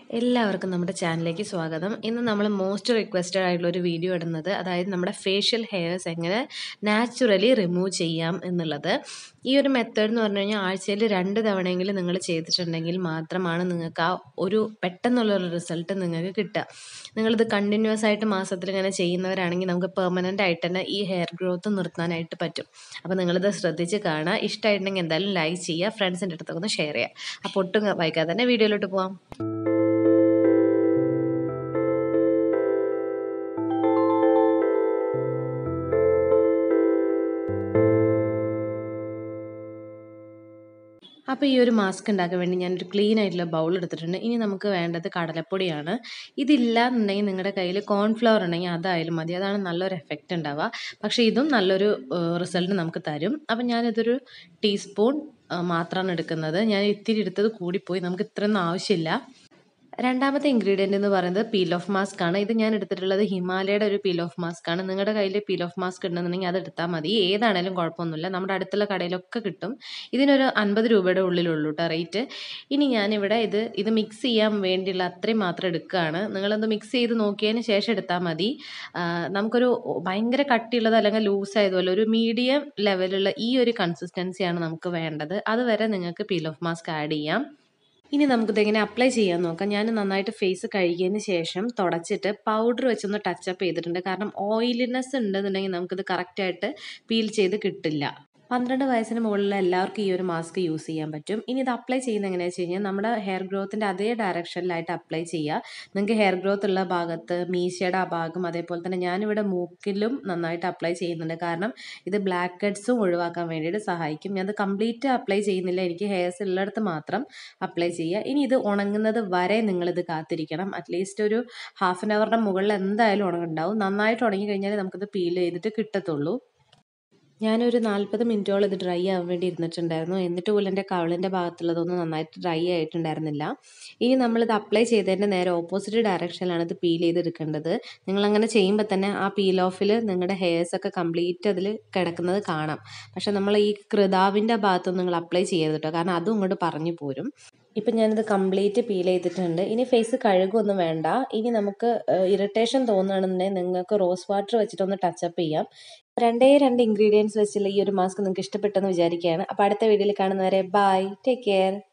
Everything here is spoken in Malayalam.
എല്ലാവർക്കും നമ്മുടെ ചാനലിലേക്ക് സ്വാഗതം ഇന്ന് നമ്മൾ മോസ്റ്റ് റിക്വസ്റ്റഡ് ആയിട്ടുള്ള ഒരു വീഡിയോ ഇടുന്നത് അതായത് നമ്മുടെ ഫേഷ്യൽ ഹെയർസ് എങ്ങനെ നാച്ചുറലി റിമൂവ് ചെയ്യാം എന്നുള്ളത് ഈ ഒരു മെത്തേഡ് എന്ന് പറഞ്ഞു കഴിഞ്ഞാൽ ആഴ്ചയിൽ രണ്ട് തവണയെങ്കിലും നിങ്ങൾ ചെയ്തിട്ടുണ്ടെങ്കിൽ മാത്രമാണ് നിങ്ങൾക്ക് ആ ഒരു പെട്ടെന്നുള്ള ഒരു റിസൾട്ട് നിങ്ങൾക്ക് കിട്ടുക നിങ്ങളിത് കണ്ടിന്യൂസ് ആയിട്ട് മാസത്തിൽ ഇങ്ങനെ ചെയ്യുന്നവരാണെങ്കിൽ നമുക്ക് പെർമനൻ്റ് ആയിട്ട് തന്നെ ഈ ഹെയർ ഗ്രോത്ത് നിർത്താനായിട്ട് പറ്റും അപ്പോൾ നിങ്ങളിത് ശ്രദ്ധിച്ച് കാണുക ഇഷ്ടമായിട്ടുണ്ടെങ്കിൽ എന്തായാലും ലൈക്ക് ചെയ്യുക ഫ്രണ്ട്സിൻ്റെ അടുത്തൊക്കെ ഒന്ന് ഷെയർ ചെയ്യുക അപ്പോൾ ഒട്ടും വൈകാതെ തന്നെ വീഡിയോയിലോട്ട് പോവാം അപ്പോൾ ഈ ഒരു മാസ്ക് ഉണ്ടാക്കാൻ വേണ്ടി ഞാനൊരു ക്ലീൻ ആയിട്ടുള്ള ബൗൾ എടുത്തിട്ടുണ്ട് ഇനി നമുക്ക് വേണ്ടത് കടലപ്പൊടിയാണ് ഇതില്ല എന്നുണ്ടെങ്കിൽ നിങ്ങളുടെ കയ്യിൽ കോൺഫ്ലവർ ഉണ്ടെങ്കിൽ അതായാലും മതി അതാണ് നല്ലൊരു എഫക്റ്റ് ഉണ്ടാവുക പക്ഷേ ഇതും നല്ലൊരു റിസൾട്ട് നമുക്ക് തരും അപ്പം ഞാനിതൊരു ടീസ്പൂൺ മാത്രമാണ് എടുക്കുന്നത് ഞാൻ ഇത്തിരി എടുത്തത് കൂടിപ്പോയി നമുക്ക് ഇത്രയൊന്നും ആവശ്യമില്ല രണ്ടാമത്തെ ഇൻഗ്രീഡിയൻ്റ് എന്ന് പറയുന്നത് പീൽ ഓഫ് മാസ്ക് ആണ് ഇത് ഞാൻ എടുത്തിട്ടുള്ളത് ഹിമാലയയുടെ ഒരു പീൽ ഓഫ് മാസ്ക് ആണ് നിങ്ങളുടെ കയ്യിൽ പീൽ ഓഫ് മാസ്ക് ഉണ്ടെന്നുണ്ടെങ്കിൽ അത് എടുത്താൽ മതി ഏതാണേലും കുഴപ്പമൊന്നുമില്ല നമ്മുടെ അടുത്തുള്ള കടയിലൊക്കെ കിട്ടും ഇതിനൊരു അൻപത് രൂപയുടെ ഉള്ളിലുള്ളൂ കേട്ടോ റേറ്റ് ഇനി ഞാനിവിടെ ഇത് ഇത് മിക്സ് ചെയ്യാൻ വേണ്ടിയുള്ള അത്രയും മാത്രം എടുക്കുകയാണ് നിങ്ങളൊന്ന് മിക്സ് ചെയ്ത് നോക്കിയതിന് ശേഷം എടുത്താൽ മതി നമുക്കൊരു ഭയങ്കര കട്ടിയുള്ളത് അല്ലെങ്കിൽ ലൂസ് ആയതുപോലെ ഒരു മീഡിയം ലെവലുള്ള ഈ ഒരു കൺസിസ്റ്റൻസിയാണ് നമുക്ക് വേണ്ടത് അതുവരെ നിങ്ങൾക്ക് പീൽ ഓഫ് മാസ്ക് ആഡ് ചെയ്യാം ഇനി നമുക്കിത് എങ്ങനെ അപ്ലൈ ചെയ്യാൻ നോക്കാം ഞാൻ നന്നായിട്ട് ഫേസ് കഴുകിയതിന് ശേഷം തുടച്ചിട്ട് പൗഡർ വെച്ചൊന്ന് ടച്ചപ്പ് ചെയ്തിട്ടുണ്ട് കാരണം ഓയിലിനെസ് ഉണ്ടെന്നുണ്ടെങ്കിൽ നമുക്കിത് കറക്റ്റായിട്ട് പീൽ ചെയ്ത് കിട്ടില്ല പന്ത്രണ്ട് വയസ്സിന് മുകളിലുള്ള എല്ലാവർക്കും ഈ ഒരു മാസ്ക് യൂസ് ചെയ്യാൻ പറ്റും ഇനി ഇത് അപ്ലൈ ചെയ്യുന്നത് എങ്ങനെയാണെന്ന് വെച്ച് കഴിഞ്ഞാൽ നമ്മുടെ ഹെയർ ഗ്രോത്തിൻ്റെ അതേ ഡയറക്ഷനിലായിട്ട് അപ്ലൈ ചെയ്യുക നിങ്ങൾക്ക് ഹെയർ ഗ്രോത്ത് ഉള്ള ഭാഗത്ത് മീശയുടെ ആ ഭാഗം അതേപോലെ തന്നെ ഞാനിവിടെ മൂക്കിലും നന്നായിട്ട് അപ്ലൈ ചെയ്യുന്നുണ്ട് കാരണം ഇത് ബ്ലാക്ക് ഹെഡ്സും ഒഴിവാക്കാൻ വേണ്ടിയിട്ട് സഹായിക്കും ഞാനത് കംപ്ലീറ്റ് അപ്ലൈ ചെയ്യുന്നില്ല എനിക്ക് ഹെയർസ് ഉള്ളിടത്ത് മാത്രം അപ്ലൈ ചെയ്യുക ഇനി ഇത് ഉണങ്ങുന്നത് വരെ നിങ്ങളിത് കാത്തിരിക്കണം അറ്റ്ലീസ്റ്റ് ഒരു ഹാഫ് ആൻ അവറിൻ്റെ മുകളിൽ എന്തായാലും ഉണങ്ങുണ്ടാവും നന്നായിട്ട് ഉണങ്ങി കഴിഞ്ഞാൽ നമുക്കിത് പീൽ ചെയ്തിട്ട് കിട്ടത്തുള്ളൂ ഞാനൊരു നാൽപ്പത് മിനിറ്റോളം ഇത് ഡ്രൈ ആവാൻ വേണ്ടി ഇരുന്നിട്ടുണ്ടായിരുന്നു എന്നിട്ട് പോലും എൻ്റെ കവളിൻ്റെ ഭാഗത്തുള്ളതൊന്നും നന്നായിട്ട് ഡ്രൈ ആയിട്ടുണ്ടായിരുന്നില്ല ഇനി നമ്മളിത് അപ്ലൈ ചെയ്തതിൻ്റെ നേരെ ഓപ്പോസിറ്റ് ഡയറക്ഷനിലാണ് ഇത് പീൽ ചെയ്തെടുക്കേണ്ടത് നിങ്ങളങ്ങനെ ചെയ്യുമ്പോൾ തന്നെ ആ പീൽ ഓഫിൽ നിങ്ങളുടെ ഹെയർസ് ഒക്കെ കംപ്ലീറ്റ് അതിൽ കിടക്കുന്നത് കാണാം പക്ഷെ നമ്മൾ ഈ കൃതാവിൻ്റെ ഭാഗത്തൊന്നും നിങ്ങൾ അപ്ലൈ ചെയ്യരുത് കേട്ടോ കാരണം അതും ഇങ്ങോട്ട് പറഞ്ഞു പോരും ഇപ്പം ഞാനിത് കംപ്ലീറ്റ് പീൽ ചെയ്തിട്ടുണ്ട് ഇനി ഫേസ് കഴുകൊന്നും വേണ്ട ഇനി നമുക്ക് ഇറിറ്റേഷൻ തോന്നുകയാണെന്നുണ്ടെങ്കിൽ നിങ്ങൾക്ക് റോസ് വാട്ടർ വെച്ചിട്ടൊന്ന് ടച്ചപ്പ് ചെയ്യാം രണ്ടേ രണ്ട് ഇൻഗ്രീഡിയൻസ് വെച്ചുള്ള ഈ ഒരു മാസ്ക് നിങ്ങൾക്ക് ഇഷ്ടപ്പെട്ടെന്ന് വിചാരിക്കുകയാണ് അപ്പോൾ അടുത്ത വീഡിയോയിൽ കാണുന്നവരെ ബൈ ടേക്ക് കെയർ